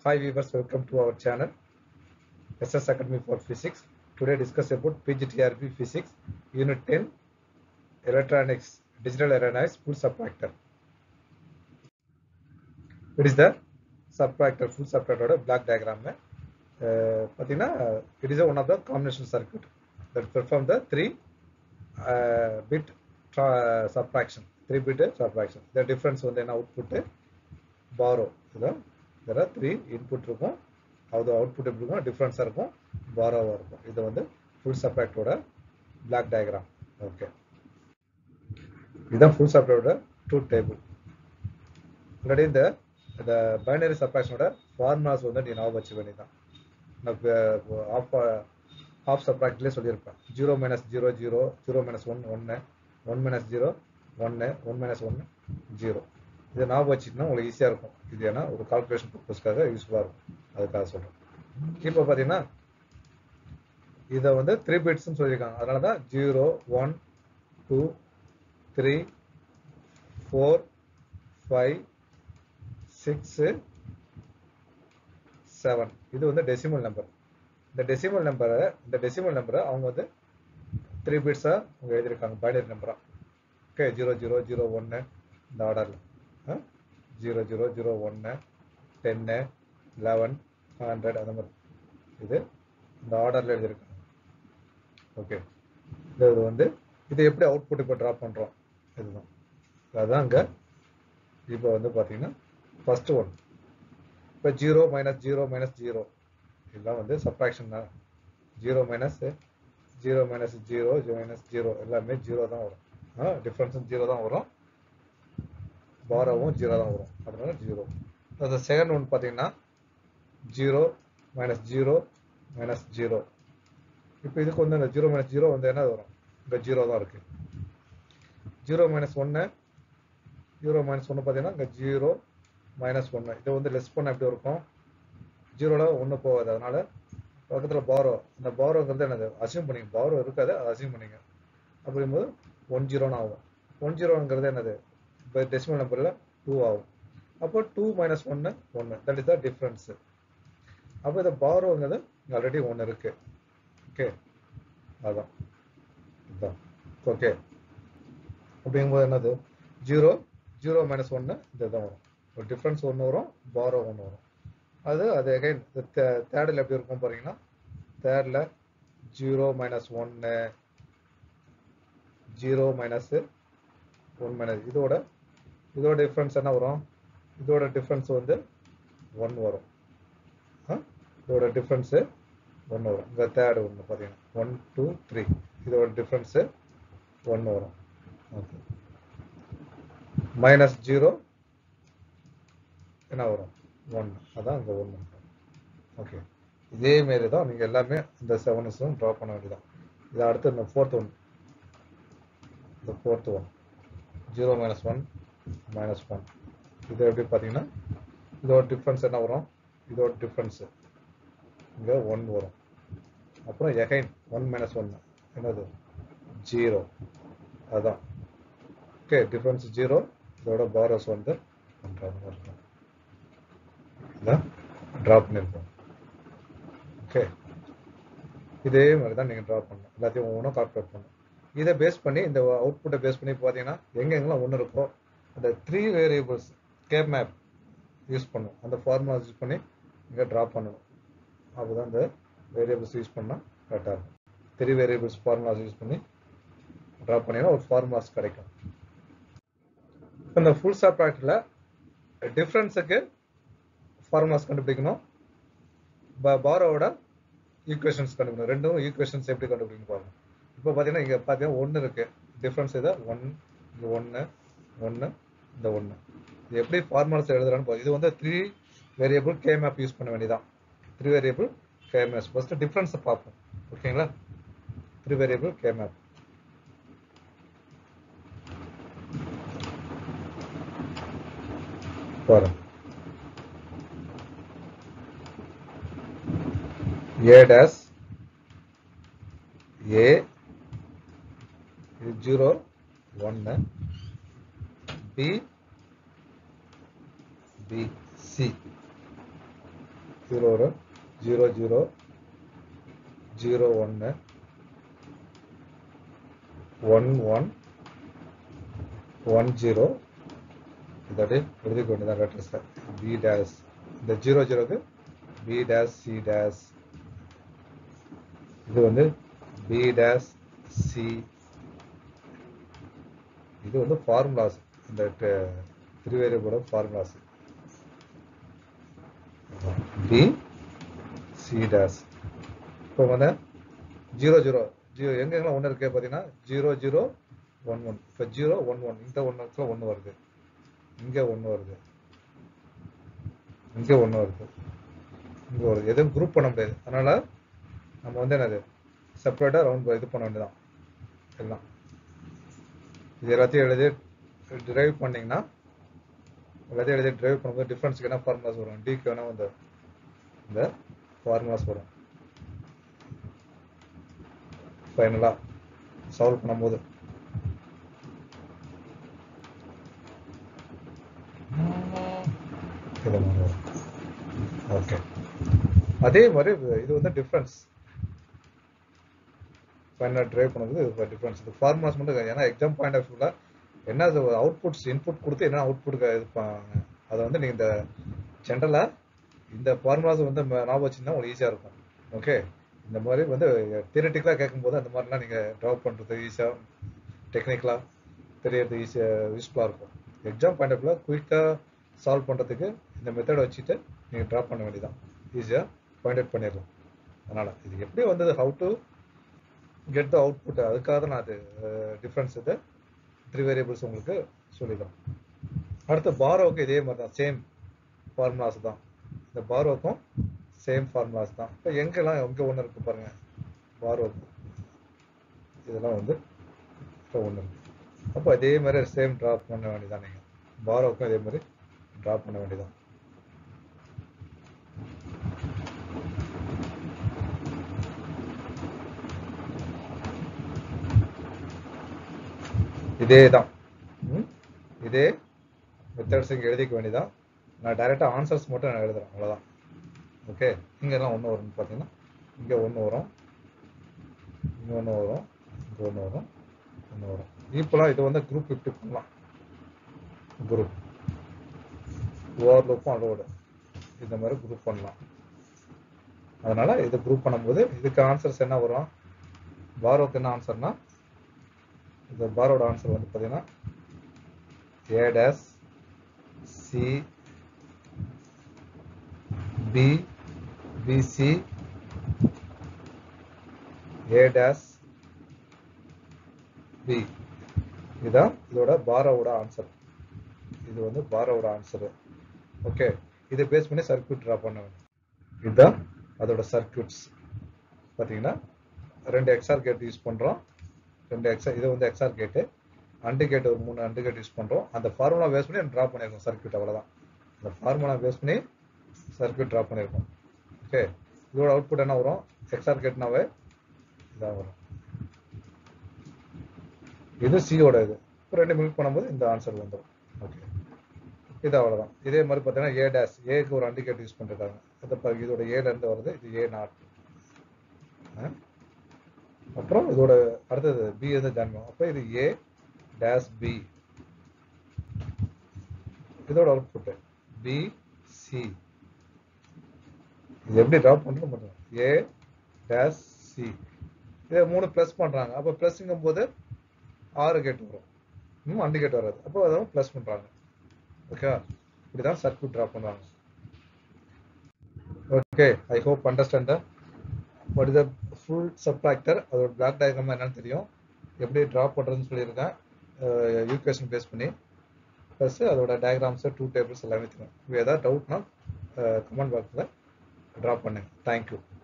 Hi viewers, welcome to our channel SS Academy for Physics. Today discuss about PGTRP Physics Unit 10 Electronics Digital Aerodynamics Full Subtractor. It is the subtractor full subtractor black diagram. Uh, பார்த்தீங்கன்னா it is a one of the combination circuit that perform the three uh, bit tra- subtraction three bit subtraction the difference வந்து என்ன output borrow இதான் there are three input இருக்கும் அது output எப்படி இருக்கும் டிஃப்ரென்ஸாக இருக்கும் பாரோவாக இருக்கும் இது வந்து ஃபுல் சப்ராக்டோட பிளாக் டயக்ராம் ஓகே இதுதான் ஃபுல் சப்ராக்டோட ட்ரூத் டேபிள் முன்னாடி இந்த இந்த பைனரி சப்ராக்ஷனோட ஃபார்முலாஸ் வந்து நீ ஞாபகம் வச்சுக்க வேண்டியதான் ஆஃப் ஆஃப் சப்ராக்ட்லேயே சொல்லியிருப்பேன் zero minus zero zero zero minus one ஒன்று ஒன் மைனஸ் ஜீரோ ஒன்று ஒன் மைனஸ் ஒன்று ஜீரோ இதை ஞாபகம் வச்சுக்கிட்டா உங்களுக்கு ஈஸியாக இருக்கும் இது ஏன்னா ஒரு கால்குலேஷன் பர்பஸ்க்காக யூஸ்ஃபுல்லாக இருக்கும் அதுக்காக சொல்கிறேன் இப்போ பார்த்தீங்கன்னா இதை வந்து த்ரீ பிட்ஸ்னு சொல்லியிருக்காங்க அதனால தான் zero one two three four five six seven இது வந்து டெசிமல் நம்பர் இந்த டெசிமல் நம்பரை இந்த டெசிமல் நம்பரை அவங்க வந்து த்ரீ பிட்ஸாக அவங்க எழுதியிருக்காங்க பைனரி நம்பராக ஓகே ஜீரோ ஜீரோ ஜீரோ ஒன்று இந்த ஆர்டரில் ஜீரோ ஜீரோ ஜீரோ ஒன்று டென்னு லெவன் ஹண்ட்ரட் அந்த மாதிரி இது இந்த ஆர்டரில் எழுதியிருக்காங்க ஓகே இது வந்து இது எப்படி அவுட்புட் இப்போ ட்ராப் பண்ணுறோம் இதுதான் அதுதான் அங்கே இப்போ வந்து பார்த்தீங்கன்னா ஃபஸ்ட்டு ஒன் இப்போ zero minus zero minus zero இதெல்லாம் வந்து சப்ராக்ஷன் தான் zero minus zero minus zero minus zero எல்லாமே ஜீரோ தான் வரும் ஆ டிஃப்ரென்ஸும் ஜீரோ தான் வரும் பாரோவும் ஜீரோ தான் வரும் அதனால ஜீரோ அது செகண்ட் ஒன் பார்த்தீங்கன்னா zero minus zero minus zero இப்போ இதுக்கு வந்து இந்த ஜீரோ மைனஸ் ஜீரோ வந்து என்ன வரும் இங்கே ஜீரோ தான் இருக்கு ஜீரோ மைனஸ் ஒன்று ஜீரோ மைனஸ் ஒன்று பார்த்தீங்கன்னா இங்கே ஜீரோ மைனஸ் ஒன்று இது வந்து லெஸ் பண்ண எப்படி இருக்கும் ஜீரோவில் ஒன்று போகாது அதனால பக்கத்தில் பாரோ இந்த பாரோங்கிறது என்னது அசியூம் பண்ணிங்க பாரோ இருக்காது அதை அசியூம் பண்ணிங்க அப்படிங்கும்போது ஒன் ஜீரோன்னு ஆகும் ஒன் ஜீரோங்கிறது என்னது இப்போ டெசிமல் நம்பரில் டூ ஆகும் அப்போ டூ மைனஸ் ஒன்று ஒன்று தட் இஸ் த டிஃப்ரென்ஸு அப்போ இந்த பாரோங்கிறது இங்கே ஆல்ரெடி ஒன்று இருக்கு ஓகே அதான் இதுதான் ஓகே அப்படிங்கும்போது என்னது ஜீரோ ஜீரோ மைனஸ் ஒன்று இந்த தான் வரும் ஒரு டிஃப்ரென்ஸ் ஒன்று வரும் பாரோ ஒன்று வரும் அது அது அகைன் தேர்டில் எப்படி இருக்கும் பாருங்கன்னா தேர்டில் ஜீரோ மைனஸ் ஒன்று ஜீரோ மைனஸ் ஒன் மைனஸ் இதோட இதோட டிஃப்ரென்ஸ் என்ன வரும் இதோட டிஃப்ரென்ஸ் வந்து ஒன் வரும் இதோட டிஃப்ரென்ஸு ஒன்று வரும் இந்த தேர்டு ஒன்று பார்த்தீங்கன்னா ஒன் டூ த்ரீ இதோட டிஃப்ரென்ஸு ஒன்று வரும் ஓகே மைனஸ் ஜீரோ என்ன வரும் ஒன்று அதான் இங்கே ஒன்று ஓகே இதே மாரி தான் நீங்கள் எல்லாமே இந்த செவன்ஸும் ட்ரா பண்ண வேண்டியதான் இது அடுத்து இந்த ஃபோர்த் ஒன் இந்த fourth one zero minus one minus one இது எப்படி பார்த்தீங்கன்னா இதோட டிஃப்ரென்ஸ் என்ன வரும் இதோட டிஃப்ரென்ஸு இங்கே ஒன் வரும் அப்புறம் எகைன் ஒன் மைனஸ் ஒன்று என்னது ஜீரோ அதான் ஓகே டிஃப்ரென்ஸ் ஜீரோ இதோட பாரோஸ் வந்து பண்ணுறாங்க இருக்கும் இதான் ட்ராப் பண்ணியிருக்கோம் ஓகே இதே மாதிரி தான் நீங்கள் ட்ராப் பண்ணணும் எல்லாத்தையும் ஒவ்வொன்றும் கால்குலேட் பண்ணணும் இதை பேஸ் பண்ணி இந்த அவுட்புட்டை பேஸ் பண்ணி பார்த்தீங்கன்னா எங்கெங்கெல்லாம் ஒன்று இருக்கோ அந்த three variables K map use பண்ணும் அந்த ஃபார்முலாஸ் யூஸ் பண்ணி இங்கே ட்ராப் பண்ணணும் அப்போதான் இந்த வேரியபிள்ஸ் யூஸ் பண்ணால் கரெக்டாக இருக்கும் த்ரீ வேரியபிள்ஸ் ஃபார்முலாஸ் யூஸ் பண்ணி ட்ராப் பண்ணிங்கன்னா ஒரு ஃபார்முலாஸ் கிடைக்கும் இந்த ஃபுல் சப்ராக்டில் டிஃப்ரென்ஸுக்கு ஃபார்முலாஸ் கண்டுபிடிக்கணும் பாரோவோட ஈக்குவேஷன்ஸ் கண்டுபிடிக்கணும் ரெண்டும் ஈக்குவேஷன்ஸ் எப்படி கண்டுபிடிக்கணும் பாருங்க இப்போ பார்த்தீங்கன்னா இங்கே பார்த்தீங்கன்னா ஒன்று இருக்கு டிஃப்ரென்ஸ் இதை ஒன் இங்கே ஒன்று ஒன்று இந்த ஒன்று இது எப்படி ஃபார்முலாஸ் எழுதுறான்னு இது வந்து three variable K map use பண்ண வேண்டியதான் three variable K maps first டிஃப்ரென்ஸை பார்ப்போம் ஓகேங்களா த்ரீ வேரியபிள் கே மேப் பாருங்க a dash a ஜீரோ ஒன்று பி பி சி இதில் ஒரு ஜீரோ ஜீரோ ஜீரோ ஒன்று ஒன் ஒன் ஒன் ஜீரோ இதாட்டி எழுதிக்க வேண்டியதான் லெட்டர்ஸை பி டேஸ் இந்த ஜீரோ ஜீரோக்கு பி டேஸ் சி டேஸ் இது வந்து பி டேஸ் சி இது வந்து ஃபார்முலாஸ் இந்த த்ரீ வேரியபிளோட ஃபார்முலாஸ் பி சி டேஸ் இப்போ வந்து ஜீரோ ஜீரோ ஜீரோ எங்கெங்கெல்லாம் ஒன்று இருக்கு பார்த்தீங்கன்னா ஜீரோ ஜீரோ ஒன் ஒன் இப்போ ஜீரோ ஒன் ஒன் இந்த ஒன்றுல ஒன்று வருது இங்கே ஒன்று வருது இங்கே ஒன்று வருது இங்கே வருது எதுவும் குரூப் பண்ண முடியாது அதனால நம்ம வந்து என்னது செப்பரேட்டாக ரவுண்ட் இது பண்ண வேண்டியதான் எல்லாம் இது எல்லாத்தையும் எழுதி டிரைவ் பண்ணீங்கன்னா எல்லாத்தையும் எழுதி டிரைவ் பண்ணும்போது டிஃப்ரென்ஸ்க்கு என்ன ஃபார்முலாஸ் வரும் டிக்கு வேணா வந்து இந்த ஃபார்முலாஸ் வரும் ஃபைனலாக சால்வ் பண்ணும்போது இது மாதிரி வரும் ஓகே அதே மாதிரி இது- இது வந்து டிஃப்ரென்ஸ் ஃபைனலாக ட்ரைவ் பண்ணுறது இது டிஃப்ரென்ஸ் இது ஃபார்முலாஸ் மட்டும் கிடையாது. ஏன்னா எக்ஸாம் பாயிண்ட் ஆஃப் வியூவில் என்ன அவுட்புட்ஸ் இன்புட் கொடுத்து என்ன அவுட்புட் இது பண்ணாங்க அதை வந்து நீங்கள் இந்த ஜென்ரலாக இந்த ஃபார்முலாஸ் வந்து ம- ஞாபகம் வச்சுருந்தா உங்களுக்கு ஈஸியாக இருக்கும் ஓகே இந்த மாதிரி வந்து தியரட்டிக்கலாக கேட்கும்போது அந்த மாதிரிலாம் நீங்கள் ட்ராப் பண்ணுறது ஈஸியாக டெக்னிக்கலாக தெரியறது ஈஸியாக யூஸ்ஃபுல்லாக இருக்கும் எக்ஸாம் பாயிண்ட் ஆஃப் வியூவில் குயிக்காக சால்வ் பண்ணுறதுக்கு இந்த மெத்தடை வச்சுட்டு நீங்கள் ட்ராப் பண்ண வேண்டியதான் ஈஸியாக பாயிண்ட் அவுட் பண்ணிடலாம் அதனால் இது எப்படி வந்தது how to get the output அதுக்காக தான் நான் அது டிஃப்ரென்ஸ் இது த்ரீ வேரியபிள்ஸ் உங்களுக்கு சொல்லிடுறோம் அடுத்து பாரோவுக்கு இதே மாதிரி தான் சேம் ஃபார்முலாஸ் தான் இந்த பாரோவுக்கும் சேம் ஃபார்முலாஸ் தான் இப்போ எங்கெல்லாம் எங்கே ஒன்று இருக்கு பாருங்க பாரோவுக்கு இதெல்லாம் வந்து இப்போ ஒன்று இருக்கு அப்போ அதே மாதிரி சேம் ட்ராப் பண்ண வேண்டியதான் நீங்கள் பாரோவுக்கும் இதே மாதிரி ட்ராப் பண்ண வேண்டியதான் இதே தான் ம்? இதே மெத்தட்ஸ் இங்கே எழுதிக்க வேண்டியதான் நான் டைரெக்டாக ஆன்சர்ஸ் மட்டும் நான் எழுதுறேன் அவ்வளோதான் ஓகே இங்கெல்லாம் ஒன்று வரும்னு பார்த்தீங்கன்னா இங்கே ஒன்று வரும் இங்கே ஒன்று வரும் இங்கே ஒன்று வரும் ஒன்று வரும் இப்போலாம் இது வந்து குரூப் ஃபிஃப்டி பண்ணலாம் குரூப் ஓவர் லூப்பும் அலோடு இந்த மாதிரி குரூப் பண்ணலாம் அதனால இது குரூப் பண்ணும்போது இதுக்கு ஆன்சர்ஸ் என்ன வரும் பாரோக்கு என்ன ஆன்சர்னா இந்த பாரோட ஆன்சர் வந்து பார்த்தீங்கன்னா A dash C B BC A dash B இதுதான் இதோட பாரோவோட ஆன்சர் இது வந்து பாரோவோட ஆன்சர் ஓகே இதை பேஸ் பண்ணி சர்க்யூட் ட்ரா பண்ண வேண்டும் இதுதான் அதோட சர்க்யூட்ஸ் பார்த்தீங்கன்னா ரெண்டு எக்ஸ்ஆர் கேட் யூஸ் பண்ணுறோம் ரெண்டு எக்ஸார் இது வந்து எக்ஸ்ஆர் கேட்டு அண்டு கேட் ஒரு மூணு அண்டு கேட் யூஸ் பண்ணுறோம் அந்த ஃபார்முலா பேஸ் பண்ணி ட்ரா பண்ணியிருக்கோம் சர்க்யூட் அவ்வளோதான் அந்த ஃபார்முலா பேஸ் பண்ணி சர்க்யூட் ட்ரா பண்ணியிருக்கோம் ஓகே இதோட அவுட்புட் என்ன வரும் எக்ஸ்ஆர் கேட்னாவே இதாக வரும் இது சியோட இது இப்போ ரெண்டு மில்க் பண்ணும்போது இந்த ஆன்சர் வந்துடும் ஓகே இது அவ்வளோதான் இதே மாதிரி பார்த்தீங்கன்னா ஏ டேஸ் ஏக்கு ஒரு அண்டிகேட் யூஸ் பண்ணிருக்காங்க இது பாருங்க, இதோட ஏல இருந்து வருது இது ஏ நாட் அப்புறம் இதோட அடுத்தது பி வந்து ஜாயின் அப்போ இது ஏ டேஸ் பி இதோட அவுட்புட் பி சி இது எப்படி ட்ராப் பண்ணுறது மட்டும் ஏ டேஸ் சி இதை மூணு ப்ளஸ் பண்ணுறாங்க அப்போ ப்ளஸ்ங்கும் போது ஆறு கேட் வரும் இன்னும் அண்டு கேட் வராது அப்போ அதை ப்ளஸ் பண்ணுறாங்க ஓகேவா இப்படி தான் சர்க்யூட் ட்ரா பண்ணுவாங்க okay I hope understand what is the full subtractor அதோட பிளாக் டயக்ராம் என்னன்னு தெரியும் எப்படி ட்ரா பண்ணுறதுன்னு சொல்லியிருக்கேன் யூகேஷன் பேஸ் பண்ணி ப்ளஸ் அதோட டயக்ராம்ஸு டூ டேபிள்ஸ் எல்லாமே தெரியும் இது ஏதாவது டவுட்னா கமெண்ட் பாக்ஸில் ட்ரா பண்ணுங்க தேங்க்யூ